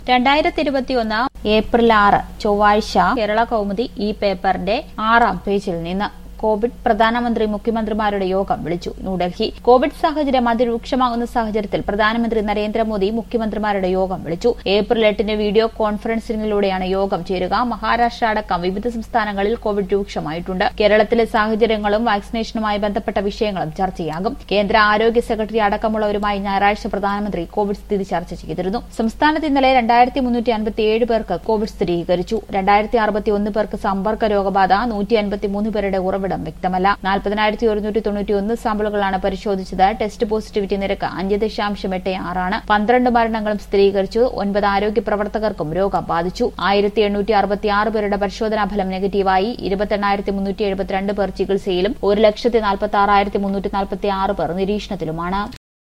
രണ്ടായിരത്തി ഇരുപത്തിയൊന്ന് ഏപ്രിൽ ആറ് ചൊവ്വാഴ്ച കേരള കൗമുദി ഈ പേപ്പറിന്റെ ആറാം പേജിൽ നിന്ന് കോവിഡ് പ്രധാനമന്ത്രി മുഖ്യമന്ത്രിമാരുടെ യോഗം വിളിച്ചു ന്യൂഡൽഹി കോവിഡ് സാഹചര്യം അതിരൂക്ഷമാകുന്ന സാഹചര്യത്തിൽ പ്രധാനമന്ത്രി നരേന്ദ്രമോദി മുഖ്യമന്ത്രിമാരുടെ യോഗം വിളിച്ചു ഏപ്രിൽ എട്ടിന് വീഡിയോ കോൺഫറൻസിംഗിലൂടെയാണ് യോഗം ചേരുക മഹാരാഷ്ട്ര അടക്കം വിവിധ സംസ്ഥാനങ്ങളിൽ കോവിഡ് രൂക്ഷമായിട്ടുണ്ട് കേരളത്തിലെ സാഹചര്യങ്ങളും വാക്സിനേഷനുമായി ബന്ധപ്പെട്ട വിഷയങ്ങളും ചർച്ചയാകും കേന്ദ്ര ആരോഗ്യ സെക്രട്ടറി അടക്കമുള്ളവരുമായി ഞായറാഴ്ച പ്രധാനമന്ത്രി കോവിഡ് സ്ഥിതി ചർച്ച ചെയ്തിരുന്നു സംസ്ഥാനത്ത് ഇന്നലെ രണ്ടായിരത്തി മുന്നൂറ്റി അൻപത്തിയേഴ് പേർക്ക് കോവിഡ് സ്ഥിരീകരിച്ചു രണ്ടായിരത്തി അറുപത്തിയൊന്ന് പേർക്ക് സമ്പർക്ക രോഗബാധ നൂറ്റി അൻപത്തിമൂന്ന് പേരുടെ ഉറവിടം വ്യക്തമല്ല നാൽപ്പതിനായിരത്തി ഒരുന്നൂറ്റി തൊണ്ണൂറ്റിയൊന്ന് സാമ്പിളുകളാണ് പരിശോധിച്ചത് ടെസ്റ്റ് പോസിറ്റിവിറ്റി നിരക്ക് അഞ്ച് ദശാംശം എട്ട് ആറാണ് പന്ത്രണ്ട് മരണങ്ങളും സ്ഥിരീകരിച്ചു ഒൻപത് ആരോഗ്യ പ്രവർത്തകർക്കും രോഗം ബാധിച്ചു ആയിരത്തി എണ്ണൂറ്റി അറുപത്തിയാറ് പേരുടെ പരിശോധനാ ഫലം നെഗറ്റീവായി ഇരുപത്തെണ്ണായിരത്തി മുന്നൂറ്റി എഴുപത്തിരണ്ട് പേർ ചികിത്സയിലും ഒരു ലക്ഷത്തി നാൽപ്പത്തി ആറായിരത്തി മുന്നൂറ്റി നാൽപ്പത്തി ആറ് പേർ നിരീക്ഷണത്തിലുമാണ്